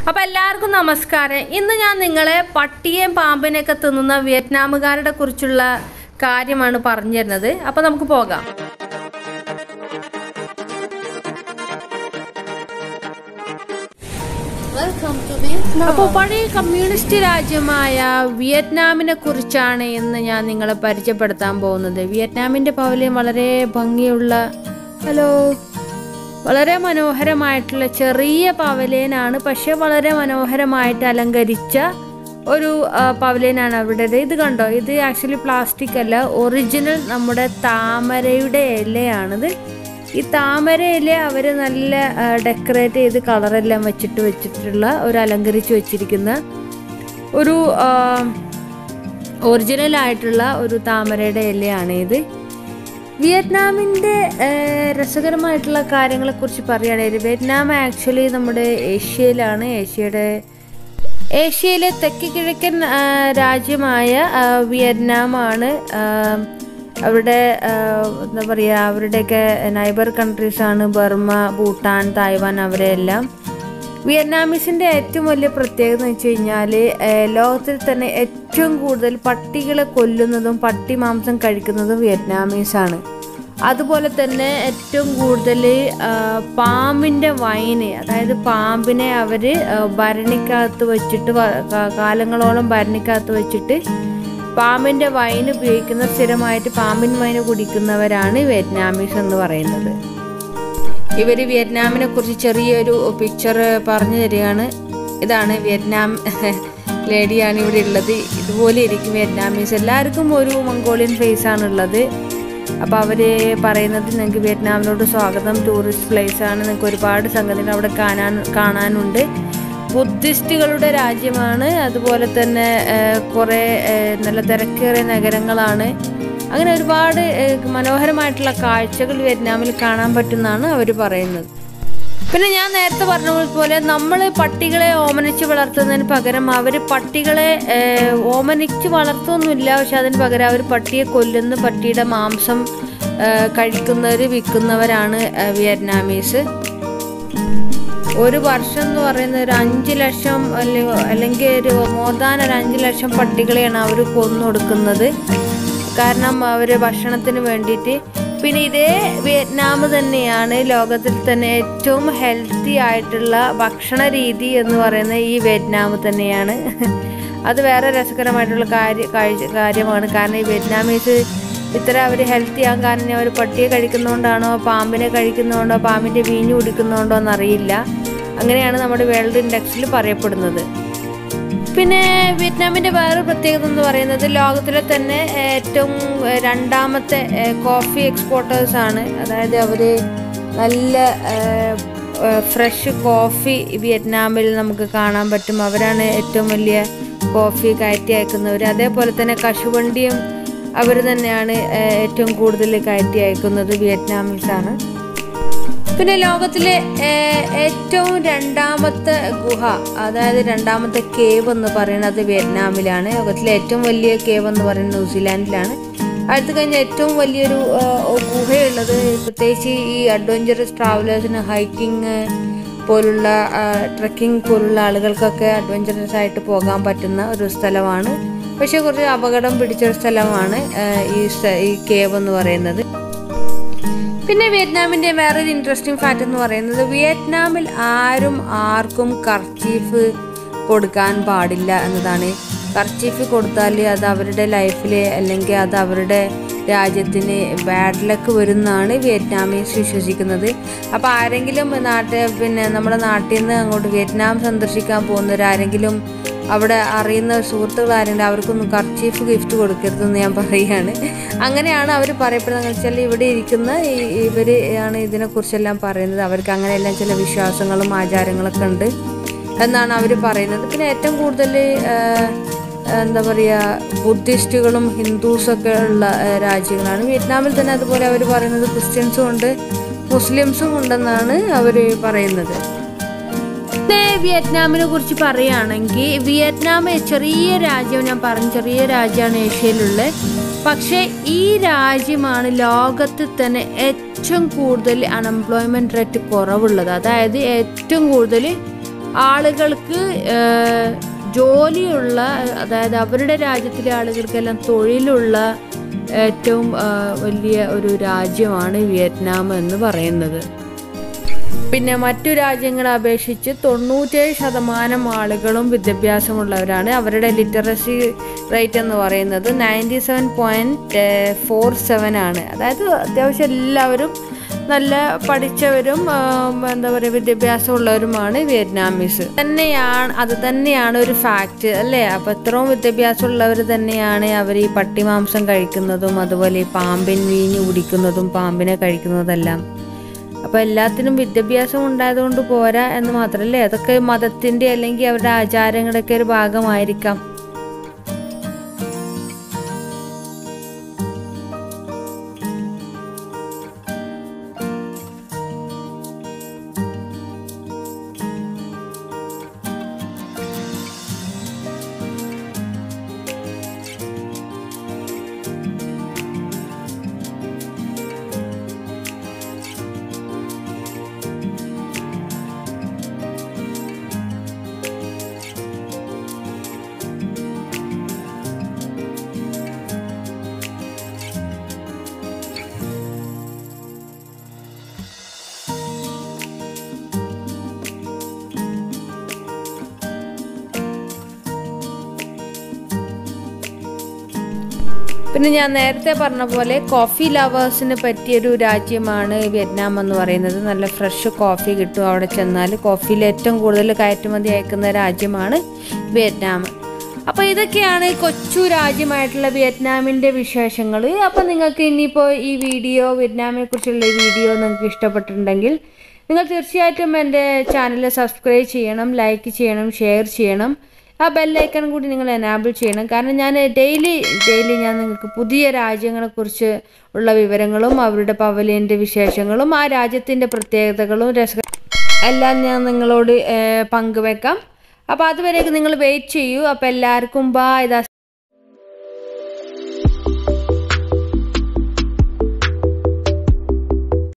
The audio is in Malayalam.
അപ്പോൾ എല്ലാവർക്കും നമസ്കാരം ഇന്ന് ഞാൻ നിങ്ങളെ പട്ടിയെയും പാമ്പിനെയൊക്കെ തിന്നുന്ന വിയറ്റ്നാമുകാരുടെ കുറിച്ചുള്ള കാര്യമാണ് പറഞ്ഞു തരുന്നത് അപ്പോൾ നമുക്ക് പോകാം Welcome to Vietnam. അപ്പോൾ പഴയ കമ്മ്യൂണിസ്റ്റ് രാജ്യമായ വിയറ്റ്നാമിനെ കുറിച്ചാണ് ഇന്ന് ഞാൻ നിങ്ങളെ പരിചയപ്പെടുത്താൻ പോകുന്നത് വിയറ്റ്നാമിൻ്റെ പവലിയൻ വളരെ ഭംഗിയുള്ള ഹലോ വളരെ മനോഹരമായിട്ടുള്ള ചെറിയ പവലിയനാണ് പക്ഷെ വളരെ മനോഹരമായിട്ട് അലങ്കരിച്ച ഒരു ആ, പവലിയനാണ് അവിടേത് ഇത് കണ്ടോ ഇത് ആക്ച്വലി പ്ലാസ്റ്റിക് അല്ല ഒറിജിനൽ നമ്മുടെ താമരയുടെ ഇലയാണിത് ഈ താമര ഇല അവർ നല്ല ഡെക്കറേറ്റ് ചെയ്ത് കളറെല്ലാം വെച്ചിട്ട് വെച്ചിട്ടുള്ള ഒരു അലങ്കരിച്ച് വെച്ചിരിക്കുന്ന ഒരു ഒറിജിനൽ ആയിട്ടുള്ള ഒരു താമരയുടെ ഇലയാണ് ഇത് വിയറ്റ്നാമിൻ്റെ രസകരമായിട്ടുള്ള കാര്യങ്ങളെക്കുറിച്ച് പറയുകയാണെങ്കിൽ വിയറ്റ്നാം ആക്ച്വലി നമ്മുടെ ഏഷ്യയിലാണ് ഏഷ്യയുടെ ഏഷ്യയിലെ തെക്ക് കിഴക്കൻ ആ, രാജ്യമായ ആ, വിയറ്റ്നാമാണ് ആ, അവിടെ ആ, എന്താ പറയുക അവരുടെയൊക്കെ നൈബർ കൺട്രീസാണ് ബർമ്മ ഭൂട്ടാൻ തായ്വാൻ അവരെല്ലാം വിയറ്റ്നാമീസിൻ്റെ ഏറ്റവും വലിയ പ്രത്യേകത എന്ന് വെച്ച് കഴിഞ്ഞാൽ ലോകത്തിൽ തന്നെ ഏറ്റവും കൂടുതൽ പട്ടികളെ കൊല്ലുന്നതും പട്ടി മാംസം കഴിക്കുന്നതും വിയറ്റ്നാമീസാണ് അതുപോലെ തന്നെ ഏറ്റവും കൂടുതൽ പാമ്പിൻ്റെ വൈന് അതായത് പാമ്പിനെ അവർ ഭരണിക്കകത്ത് വെച്ചിട്ട് വ- കാ- കാലങ്ങളോളം ഭരണിക്കകത്ത് വെച്ചിട്ട് പാമ്പിൻ്റെ വൈൻ ഉപയോഗിക്കുന്ന സ്ഥിരമായിട്ട് പാമ്പിൻ വൈന് കുടിക്കുന്നവരാണ് വിയറ്റ്നാമീസ് എന്ന് പറയുന്നത് ഇവർ വിയറ്റ്നാമിനെ കുറിച്ച് ചെറിയൊരു പിക്ചർ പറഞ്ഞു തരികയാണ് ഇതാണ് വിയറ്റ്നാം ലേഡിയാണ് ഇവിടെ ഉള്ളത് ഇതുപോലെ ഇരിക്കും വിയറ്റ്നാമീസ് എല്ലാവർക്കും ഒരു മംഗോളിയൻ ഫേസ് ആണ് ഉള്ളത് അപ്പോൾ അവർ പറയുന്നത് നിങ്ങൾക്ക് വിയറ്റ്നാമിലോട്ട് സ്വാഗതം ടൂറിസ്റ്റ് പ്ലേസ് ആണ് നിങ്ങൾക്ക് ഒരുപാട് സംഗതികൾ അവിടെ കാണാൻ കാണാനുണ്ട് ബുദ്ധിസ്റ്റുകളുടെ രാജ്യമാണ് അതുപോലെ തന്നെ ഏഹ്, കുറേ ഏഹ്, നല്ല തിരക്കേറിയ നഗരങ്ങളാണ് അങ്ങനെ ഒരുപാട് ഏഹ്, മനോഹരമായിട്ടുള്ള കാഴ്ചകൾ വിയറ്റ്നാമിൽ കാണാൻ പറ്റുമെന്നാണ് അവർ പറയുന്നത് പിന്നെ ഞാൻ നേരത്തെ പറഞ്ഞ പോലെ നമ്മൾ പട്ടികളെ ഓമനിച്ച് വളർത്തുന്നതിന് പകരം അവർ പട്ടികളെ ഏഹ്, ഓമനിച്ച് വളർത്തുമൊന്നുമില്ല പക്ഷെ അതിന് പകരം അവർ പട്ടിയെ കൊല്ലുന്ന പട്ടിയുടെ മാംസം ഏഹ്, കഴിക്കുന്നവർ വിൽക്കുന്നവരാണ് ഏഹ്, വിയറ്റ്നാമീസ് ഒരു വർഷം എന്ന് പറയുന്നത് ഒരു അഞ്ച് ലക്ഷം അല്ലെ- അല്ലെങ്കിൽ ഒരു മോർ ദാൻ ഒരു അഞ്ച് ലക്ഷം പട്ടികളെയാണ് അവർ കൊന്നൊടുക്കുന്നത് കാരണം അവർ ഭക്ഷണത്തിന് വേണ്ടിയിട്ട് പിന്നെ ഇതേ വിയറ്റ്നാം തന്നെയാണ് ലോകത്തിൽ തന്നെ ഏറ്റവും ഹെൽത്തി ആയിട്ടുള്ള ഭക്ഷണ രീതി എന്ന് പറയുന്നത് ഈ വിയറ്റ്നാം തന്നെയാണ് അത് വേറെ രസകരമായിട്ടുള്ള കാര്യ കാഴ്ച- കാര്യമാണ് കാരണം ഈ വിയറ്റ്നാമീസ് ഇത്ര അവർ ഹെൽത്തി ആകാൻ കാരണം അവർ പട്ടിയെ കഴിക്കുന്നതുകൊണ്ടാണോ പാമ്പിനെ കഴിക്കുന്നതുകൊണ്ടോ പാമ്പിൻ്റെ വീഞ്ഞ് കുടിക്കുന്നതുകൊണ്ടോ എന്നറിയില്ല അങ്ങനെയാണ് നമ്മുടെ വേൾഡ് ഇൻഡെക്സിൽ പറയപ്പെടുന്നത് പിന്നെ വിയറ്റ്നാമിൻ്റെ വേറൊരു പ്രത്യേകത എന്ന് പറയുന്നത് ലോകത്തിലെ തന്നെ ഏറ്റവും ഏഹ്, രണ്ടാമത്തെ ഏഹ്, കോഫി എക്സ്പോർട്ടേഴ്സ് ആണ് അതായത് അവർ നല്ല ഫ്രഷ് കോഫി വിയറ്റ്നാമിൽ നമുക്ക് കാണാൻ പറ്റും അവരാണ് ഏറ്റവും വലിയ കോഫി കയറ്റി അയക്കുന്നവർ അതേപോലെ തന്നെ കശുവണ്ടിയും അവർ തന്നെയാണ് ഏഹ്, ഏറ്റവും കൂടുതൽ കയറ്റി അയക്കുന്നത് വിയറ്റ്നാമീസാണ് പിന്നെ ലോകത്തിലെ ഏഹ്, ഏറ്റവും രണ്ടാമത്തെ ഗുഹ അതായത് രണ്ടാമത്തെ കേവ് എന്ന് പറയുന്നത് വിയറ്റ്നാമിലാണ് ലോകത്തിലെ ഏറ്റവും വലിയ കേവ് എന്ന് പറയുന്നത് ന്യൂസിലാൻഡിലാണ് അടുത്ത് കഴിഞ്ഞ ഏറ്റവും വലിയൊരു ഏഹ്, ഗുഹയുള്ളത് പ്രത്യേകിച്ച് ഈ അഡ്വഞ്ചറസ് ട്രാവലേഴ്സിന് ഹൈക്കിങ് പോലുള്ള ട്രക്കിംഗ് പോലുള്ള ആളുകൾക്കൊക്കെ അഡ്വഞ്ചറസ് ആയിട്ട് പോകാൻ പറ്റുന്ന ഒരു സ്ഥലമാണ് പക്ഷെ കുറച്ച് അപകടം പിടിച്ചൊരു സ്ഥലമാണ് ഏഹ്, ഈ സ്ഥ- ഈ കേവ് എന്ന് പറയുന്നത് പിന്നെ വിയറ്റ്നാമിൻ്റെ വേറൊരു ഇൻട്രസ്റ്റിംഗ് ഫാക്റ്റ് എന്ന് പറയുന്നത് വിയറ്റ്നാമിൽ ആരും ആർക്കും കർച്ചീഫ് കൊടുക്കാൻ പാടില്ല എന്നതാണ് കർച്ചീഫ് കൊടുത്താൽ അത് അവരുടെ ലൈഫിൽ അല്ലെങ്കിൽ അത് അവരുടെ രാജ്യത്തിന് ബാഡ് ലക്ക് വരുമെന്നാണ് വിയറ്റ്നാമീസ് വിശ്വസിക്കുന്നത് അപ്പോൾ ആരെങ്കിലും നാട്ടിൽ പിന്നെ നമ്മുടെ നാട്ടിൽ നിന്ന് അങ്ങോട്ട് വിയറ്റ്നാം സന്ദർശിക്കാൻ പോകുന്നവരാരെങ്കിലും അവിടെ അറിയുന്ന സുഹൃത്തുക്കൾ ആരെങ്കിലും അവർക്കൊന്നും കർച്ചീഫ് ഗിഫ്റ്റ് കൊടുക്കരുതെന്ന് ഞാൻ പറയുകയാണ് അങ്ങനെയാണ് അവർ പറയപ്പെടുന്നത് എന്ന് വെച്ചാൽ ഇവിടെ ഇരിക്കുന്ന ഈ- ഇവർ ആണ് ഇതിനെക്കുറിച്ചെല്ലാം പറയുന്നത് അവർക്ക് അങ്ങനെയെല്ലാം ചില വിശ്വാസങ്ങളും ആചാരങ്ങളൊക്കെ ഉണ്ട് എന്നാണ് അവർ പറയുന്നത് പിന്നെ ഏറ്റവും കൂടുതൽ എന്താ പറയുക ബുദ്ധിസ്റ്റുകളും ഹിന്ദുസൊക്കെ ഉള്ള ആ, രാജ്യങ്ങളാണ് വിയറ്റ്നാമിൽ തന്നെ അതുപോലെ അവർ പറയുന്നത് ക്രിസ്ത്യൻസും ഉണ്ട് മുസ്ലിംസും ഉണ്ടെന്നാണ് അവർ പറയുന്നത് പിന്നെ വിയറ്റ്നാമിനെ കുറിച്ച് പറയുകയാണെങ്കിൽ വിയറ്റ്നാം ചെറിയ രാജ്യം ഞാൻ പറഞ്ഞു ചെറിയ രാജ്യമാണ് ഏഷ്യയിലുള്ളത് പക്ഷേ ഈ രാജ്യമാണ് ലോകത്തിൽ തന്നെ ഏറ്റവും കൂടുതൽ അൺഎംപ്ലോയ്മെൻറ്റ് റേറ്റ് കുറവുള്ളത് അതായത് ഏറ്റവും കൂടുതൽ ആളുകൾക്ക് ഏഹ്, ജോലിയുള്ള അതായത് അവരുടെ രാജ്യത്തിലെ ആളുകൾക്കെല്ലാം തൊഴിലുള്ള ഏറ്റവും ഏഹ്, വലിയ ഒരു രാജ്യമാണ് വിയറ്റ്നാം എന്ന് പറയുന്നത് പിന്നെ മറ്റു രാജ്യങ്ങളെ അപേക്ഷിച്ച് തൊണ്ണൂറ്റേഴ് ശതമാനം ആളുകളും വിദ്യാഭ്യാസമുള്ളവരാണ് അവരുടെ ലിറ്ററസി റേറ്റ് എന്ന് പറയുന്നത് ninety seven point four seven ആണ് അതായത് അത്യാവശ്യം എല്ലാവരും നല്ല പഠിച്ചവരും ആം, എന്താ പറയുക വിദ്യാഭ്യാസമുള്ളവരുമാണ് വിയറ്റ്നാമീസ് തന്നെയാണ് അത് തന്നെയാണ് ഒരു ഫാക്റ്റ് അല്ലേ അപ്പോൾ ഇത്രയും വിദ്യാഭ്യാസമുള്ളവർ തന്നെയാണ് അവർ ഈ പട്ടിമാംസം കഴിക്കുന്നതും അതുപോലെ ഈ പാമ്പിൻ വീഞ്ഞ് കുടിക്കുന്നതും പാമ്പിനെ കഴിക്കുന്നതെല്ലാം അപ്പോൾ എല്ലാത്തിനും വിദ്യാഭ്യാസം ഉണ്ടായതുകൊണ്ട് പോരാ എന്ന് മാത്രമല്ലേ അതൊക്കെ മതത്തിൻ്റെ അല്ലെങ്കിൽ അവരുടെ ആചാരങ്ങളുടെയൊക്കെ ഒരു ഭാഗമായിരിക്കാം പിന്നെ ഞാൻ നേരത്തെ പറഞ്ഞ പോലെ കോഫി ലവേഴ്സിന് പറ്റിയൊരു രാജ്യമാണ് വിയറ്റ്നാം എന്ന് പറയുന്നത് നല്ല ഫ്രഷ് കോഫി കിട്ടും അവിടെ ചെന്നാൽ കോഫിയിൽ ഏറ്റവും കൂടുതൽ കയറ്റുമതി അയക്കുന്ന രാജ്യമാണ് വിയറ്റ്നാം അപ്പോൾ ഇതൊക്കെയാണ് ഈ കൊച്ചു രാജ്യമായിട്ടുള്ള വിയറ്റ്നാമിൻ്റെ വിശേഷങ്ങൾ അപ്പോൾ നിങ്ങൾക്ക് ഇനിയിപ്പോൾ ഈ വീഡിയോ വിയറ്റ്നാമിനെ കുറിച്ചുള്ള ഈ വീഡിയോ നിങ്ങൾക്ക് ഇഷ്ടപ്പെട്ടിട്ടുണ്ടെങ്കിൽ നിങ്ങൾ തീർച്ചയായിട്ടും എൻ്റെ ചാനൽ സബ്സ്ക്രൈബ് ചെയ്യണം ലൈക്ക് ചെയ്യണം ഷെയർ ചെയ്യണം ആ ബെല്ലൈക്കൺ കൂടി നിങ്ങൾ എനാബിൾ ചെയ്യണം കാരണം ഞാൻ ഡെയിലി ഡെയിലി ഞാൻ നിങ്ങൾക്ക് പുതിയ രാജ്യങ്ങളെക്കുറിച്ച് ഉള്ള വിവരങ്ങളും അവരുടെ പവലിയൻ്റെ വിശേഷങ്ങളും ആ രാജ്യത്തിൻ്റെ പ്രത്യേകതകളും രസ എല്ലാം ഞാൻ നിങ്ങളോട് ഏർ, പങ്കുവെക്കാം അപ്പോൾ അതുവരേക്ക് നിങ്ങൾ വെയിറ്റ് ചെയ്യൂ അപ്പോൾ എല്ലാവർക്കും ബാ ഇതാ